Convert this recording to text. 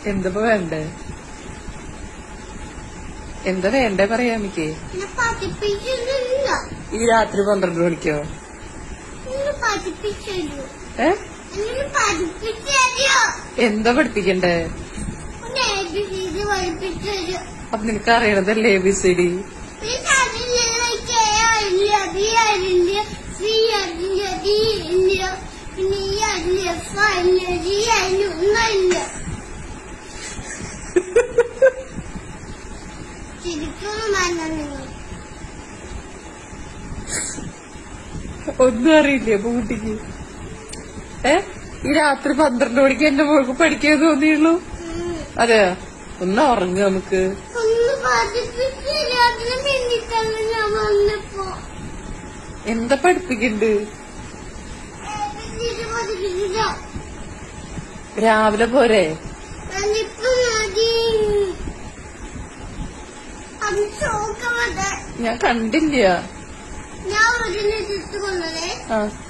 എന്താ വേണ്ടേ എന്താ വേണ്ടേ പറയാ എനിക്ക് എന്നെ പഠിപ്പിച്ചില്ല ഈ രാത്രി പന്ത്രണ്ട് മണിക്കോ എന്നെ പഠിപ്പിച്ചല്ലോ ഏ എന്നെ പഠിപ്പിച്ചല്ലോ എന്താ പഠിപ്പിക്കണ്ടേ ഒന്ന് എ ബി സി ഡി പഠിപ്പിച്ചല്ലോ അപ്പൊ നിനക്ക് അറിയണതല്ലേ എ ബി സി ഡി പിന്നെ അതിലുള്ള കെ അറിയില്ല ബി അറിയില്ല സി അറിയില്ല ഡി ഇല്ല പിന്നെ ഈ അറിയില്ല എഫ് അറിയില്ല ജി അറിയില്ല ഒന്നും അറിയില്ല ശരിക്കും മരണം നിങ്ങൾ ഒന്നും അറിയില്ലേ അപ്പൊ കുട്ടിക്ക് ഏ ഈ രാത്രി പന്ത്രണ്ട് മണിക്ക് എന്റെ മോൾക്ക് പഠിക്കാൻ തോന്നിയുള്ളൂ അതെ ഒന്ന് ഉറങ്ങുക നമുക്ക് ഒന്ന് പഠിപ്പിച്ചില്ല അതിന് വേണ്ടിയിട്ടാണ് ഞാൻ വന്നപ്പോ എന്താ പഠിപ്പിക്കണ്ട് ഏബിസിഡി പഠിപ്പിച്ചില്ല രാവിലെ പോരെ ഞാനിപ്പോ മതി അത് ചോക്കമത് ഞാൻ കണ്ടില്ല ഞാൻ ഒരു ലിസ്റ്റ് കൊണ്ടതേ ആ